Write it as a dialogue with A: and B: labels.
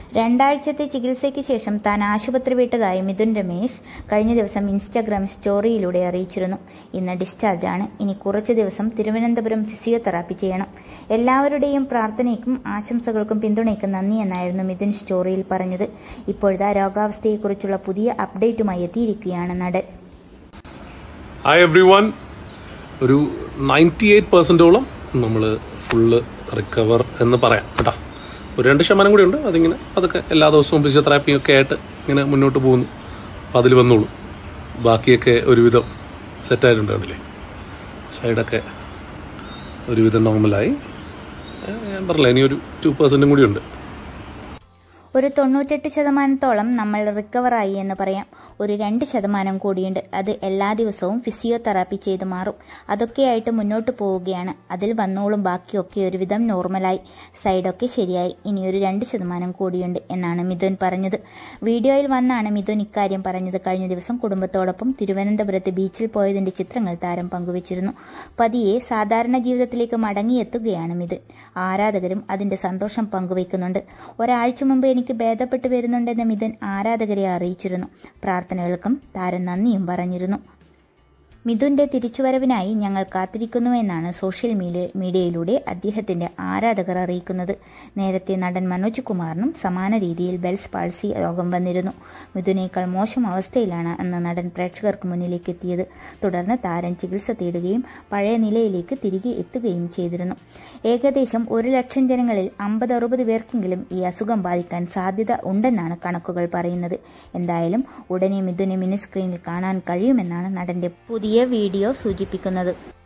A: രണ്ടാഴ്ചത്തെ ചികിത്സയ്ക്ക് ശേഷം താൻ ആശുപത്രി വിട്ടതായി മിഥുൻ രമേശ് കഴിഞ്ഞ ദിവസം ഇൻസ്റ്റാഗ്രാം സ്റ്റോറിയിലൂടെ അറിയിച്ചിരുന്നു ഇന്ന് ഡിസ്ചാർജാണ് ഇനി കുറച്ച് ദിവസം തിരുവനന്തപുരം ഫിസിയോതെറാപ്പി ചെയ്യണം എല്ലാവരുടെയും പ്രാർത്ഥനയ്ക്കും ആശംസകൾക്കും പിന്തുണയ്ക്കും നന്ദി എന്നായിരുന്നു മിഥുൻ സ്റ്റോറിയിൽ പറഞ്ഞത് ഇപ്പോഴത്തെ രോഗാവസ്ഥയെക്കുറിച്ചുള്ള പുതിയ അപ്ഡേറ്റുമായി എത്തിയിരിക്കുകയാണ് നടൻ
B: ഹായ് എവ്രി വൺ ഒരു നയൻറ്റി എയ്റ്റ് പെർസെൻറ്റോളം നമ്മൾ ഫുള്ള് റിക്കവർ എന്ന് പറയാം കേട്ടോ ഒരു രണ്ട് ശതമാനം കൂടി ഉണ്ട് അതിങ്ങനെ അതൊക്കെ എല്ലാ ദിവസവും ഫിസിയോതെറാപ്പിയും ഒക്കെ ആയിട്ട് ഇങ്ങനെ മുന്നോട്ട് പോകുന്നു അപ്പോൾ അതിൽ വന്നോളൂ ബാക്കിയൊക്കെ ഒരുവിധം സെറ്റായിട്ടുണ്ട് കണ്ടില്ലേ സൈഡൊക്കെ ഒരുവിധം നോർമലായി ഏഹ് ഞാൻ പറഞ്ഞില്ല ഇനി ഒരു ടു പെർസെൻറ്റും കൂടി ഉണ്ട്
A: ഒരു തൊണ്ണൂറ്റെട്ട് ശതമാനത്തോളം നമ്മൾ റിക്കവറായി എന്ന് പറയാം ഒരു രണ്ട് ശതമാനം കൂടിയുണ്ട് അത് എല്ലാ ദിവസവും ഫിസിയോതെറാപ്പി ചെയ്ത് മാറും അതൊക്കെയായിട്ട് മുന്നോട്ട് പോവുകയാണ് അതിൽ വന്നോളും ബാക്കിയൊക്കെ ഒരുവിധം നോർമലായി സൈഡൊക്കെ ശരിയായി ഇനി ഒരു രണ്ട് ശതമാനം കൂടിയുണ്ട് എന്നാണ് മിഥുൻ പറഞ്ഞത് വീഡിയോയിൽ വന്നാണ് മിഥുൻ ഇക്കാര്യം പറഞ്ഞത് കഴിഞ്ഞ ദിവസം കുടുംബത്തോടൊപ്പം തിരുവനന്തപുരത്ത് ബീച്ചിൽ പോയതിന്റെ ചിത്രങ്ങൾ താരം പങ്കുവച്ചിരുന്നു പതിയെ സാധാരണ ജീവിതത്തിലേക്ക് മടങ്ങിയെത്തുകയാണ് മിഥുൻ ആരാധകരും അതിന്റെ സന്തോഷം പങ്കുവയ്ക്കുന്നുണ്ട് ഒരാഴ്ച മുമ്പ് എനിക്ക് ഭേദപ്പെട്ടു വരുന്നുണ്ടെന്ന് മിഥുൻ ആരാധകരെ അറിയിച്ചിരുന്നു പ്രാർത്ഥനകൾക്കും താരം നന്ദിയും പറഞ്ഞിരുന്നു മിഥുന്റെ തിരിച്ചുവരവിനായി ഞങ്ങൾ കാത്തിരിക്കുന്നുവെന്നാണ് സോഷ്യൽ മീഡിയ മീഡിയയിലൂടെ അദ്ദേഹത്തിന്റെ ആരാധകർ അറിയിക്കുന്നത് നേരത്തെ നടൻ മനോജ് കുമാറിനും സമാന രീതിയിൽ ബെൽസ് പാൾസി രോഗം വന്നിരുന്നു മിഥുനേക്കാൾ മോശം അവസ്ഥയിലാണ് അന്ന് നടൻ പ്രേക്ഷകർക്ക് മുന്നിലേക്ക് എത്തിയത് തുടർന്ന് താരം ചികിത്സ തേടുകയും പഴയ നിലയിലേക്ക് തിരികെ എത്തുകയും ചെയ്തിരുന്നു ഏകദേശം ഒരു ലക്ഷം ജനങ്ങളിൽ അമ്പത് അറുപത് പേർക്കെങ്കിലും ഈ അസുഖം ബാധിക്കാൻ സാധ്യത ഉണ്ടെന്നാണ് കണക്കുകൾ പറയുന്നത് എന്തായാലും ഉടനെ മിഥുനെ മിനി സ്ക്രീനിൽ കാണാൻ കഴിയുമെന്നാണ് നടന്റെ പുതിയ വീഡിയോ സൂചിപ്പിക്കുന്നത്